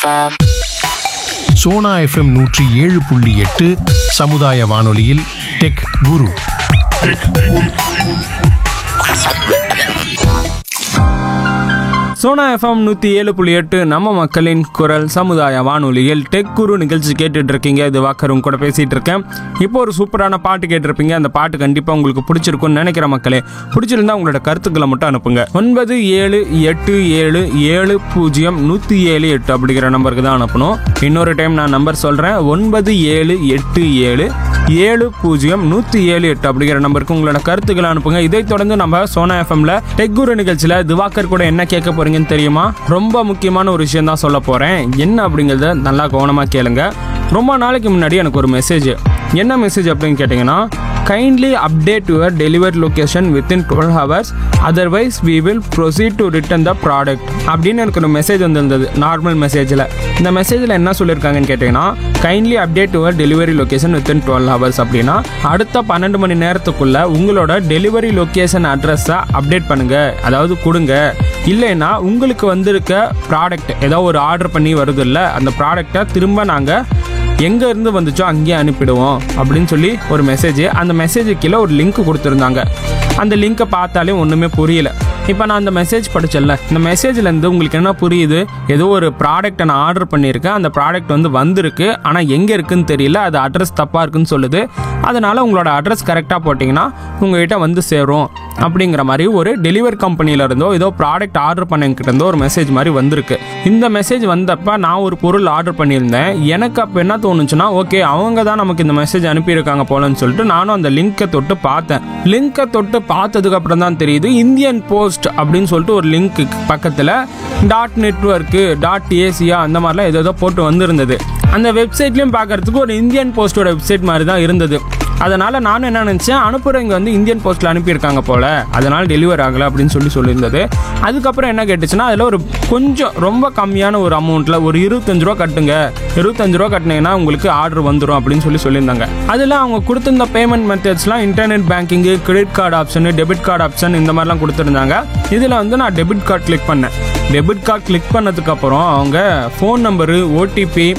FM. Sona FM நூற்றி ஏழு புள்ளி எட்டு சமுதாய வானொலியில் டெக் குரு சோனா எஃப்எம் நூற்றி ஏழு புள்ளி எட்டு நம்ம மக்களின் குரல் சமுதாய வானொலியில் டெக் குரு நிகழ்ச்சி கேட்டுட்டு இருக்கீங்க இது வாக்கரும் கூட பேசிட்டு இருக்கேன் இப்போ ஒரு சூப்பரான பாட்டு கேட்டிருப்பீங்க அந்த பாட்டு கண்டிப்பாக உங்களுக்கு பிடிச்சிருக்கும்னு நினைக்கிற மக்களே பிடிச்சிருந்தா உங்களோட கருத்துக்களை மட்டும் அனுப்புங்க ஒன்பது ஏழு எட்டு ஏழு ஏழு பூஜ்ஜியம் நூற்றி ஏழு எட்டு அப்படிங்கிற நம்பருக்கு தான் அனுப்பணும் இன்னொரு டைம் நான் நம்பர் சொல்கிறேன் ஒன்பது ஏழு எட்டு ஏழு ஏழு பூஜ்ஜியம் நூற்றி ஏழு எட்டு அப்படிங்கிற நம்பருக்கு உங்களோட கருத்துக்களை அனுப்புங்க இதைத் தொடர்ந்து நம்ம சோனா எஃப்எம்ல டெக்குரு நிகழ்ச்சியில் திவாகர் கூட என்ன கேட்க போறீங்கன்னு தெரியுமா ரொம்ப முக்கியமான ஒரு விஷயம் தான் சொல்ல போறேன் என்ன அப்படிங்கிறத நல்லா கவனமாக கேளுங்க ரொம்ப நாளைக்கு முன்னாடி எனக்கு ஒரு மெசேஜ் என்ன மெசேஜ் அப்படின்னு கேட்டிங்கன்னா kindly update your delivery location within twelve hours otherwise we will proceed to return the product அப்படின்னு எனக்கு ஒரு மெசேஜ் வந்திருந்தது நார்மல் மெசேஜில் இந்த மெசேஜில் என்ன சொல்லியிருக்காங்கன்னு கேட்டிங்கன்னா kindly update your delivery location within twelve hours அப்படின்னா அடுத்த பன்னெண்டு மணி நேரத்துக்குள்ள உங்களோட டெலிவரி லொகேஷன் அட்ரஸை அப்டேட் பண்ணுங்க அதாவது கொடுங்க இல்லைன்னா உங்களுக்கு வந்திருக்க ப்ராடக்ட் ஏதோ ஒரு ஆர்டர் பண்ணி வருது இல்லை அந்த ப்ராடக்டை திரும்ப நாங்கள் எங்கே இருந்து வந்துச்சோ அங்கேயே அனுப்பிடுவோம் அப்படின்னு சொல்லி ஒரு மெசேஜ் அந்த மெசேஜ் கீழே ஒரு லிங்க் கொடுத்துருந்தாங்க அந்த லிங்க்கை பார்த்தாலே ஒன்றுமே புரியல இப்போ நான் அந்த மெசேஜ் படிச்சேன்ல இந்த மெசேஜ்லேருந்து உங்களுக்கு என்ன புரியுது ஏதோ ஒரு ப்ராடக்ட்டை நான் ஆர்டர் பண்ணியிருக்கேன் அந்த ப்ராடக்ட் வந்து வந்திருக்கு ஆனால் எங்கே இருக்குன்னு தெரியல அது அட்ரஸ் தப்பாக இருக்குன்னு சொல்லுது அதனால் உங்களோட அட்ரஸ் கரெக்டாக போட்டிங்கன்னா உங்ககிட்ட வந்து சேரும் அப்படிங்கிற மாதிரி ஒரு டெலிவரி கம்பெனியில இருந்தோ ஏதோ ப்ராடக்ட் ஆர்டர் பண்ணங்கிட்ட இருந்தோ ஒரு மெசேஜ் மாதிரி வந்திருக்கு இந்த மெசேஜ் வந்தப்ப நான் ஒரு பொருள் ஆர்டர் பண்ணியிருந்தேன் எனக்கு அப்போ என்ன தோணுச்சுன்னா ஓகே அவங்க தான் நமக்கு இந்த மெசேஜ் அனுப்பியிருக்காங்க போலன்னு சொல்லிட்டு நானும் அந்த லிங்கை தொட்டு பார்த்தேன் லிங்கை தொட்டு பார்த்ததுக்கு அப்புறம் தான் தெரியுது இந்தியன் போஸ்ட் அப்படின்னு சொல்லிட்டு ஒரு லிங்க் பக்கத்தில் டாட் நெட்ஒர்க்கு டாட் ஏசியா அந்த மாதிரிலாம் ஏதோ ஏதோ போட்டு வந்திருந்தது அந்த வெப்சைட்லையும் பார்க்கறதுக்கு ஒரு இந்தியன் போஸ்டோட வெப்சைட் மாதிரி தான் இருந்தது அதனால நானும் என்ன நினச்சேன் அனுப்புறவங்க வந்து இந்தியன் போஸ்ட்டில் அனுப்பியிருக்காங்க போல அதனால டெலிவர் ஆகலை அப்படின்னு சொல்லி சொல்லியிருந்தது அதுக்கப்புறம் என்ன கேட்டுச்சுன்னா அதில் ஒரு கொஞ்சம் ரொம்ப கம்மியான ஒரு அமௌண்ட்டில் ஒரு இருபத்தஞ்சு ரூபா கட்டுங்க இருபத்தஞ்சு ரூபா கட்டினீங்கன்னா உங்களுக்கு ஆர்டர் வந்துடும் அப்படின்னு சொல்லி சொல்லியிருந்தாங்க அதில் அவங்க கொடுத்திருந்த பேமெண்ட் மெத்தட்ஸ்லாம் internet banking credit card option debit card option இந்த மாதிரிலாம் கொடுத்துருந்தாங்க இதில் வந்து நான் டெபிட் கார்டு கிளிக் பண்ணேன் டெபிட் கார்டு கிளிக் பண்ணதுக்கப்புறம் அவங்க ஃபோன் நம்பரு ஓடிபி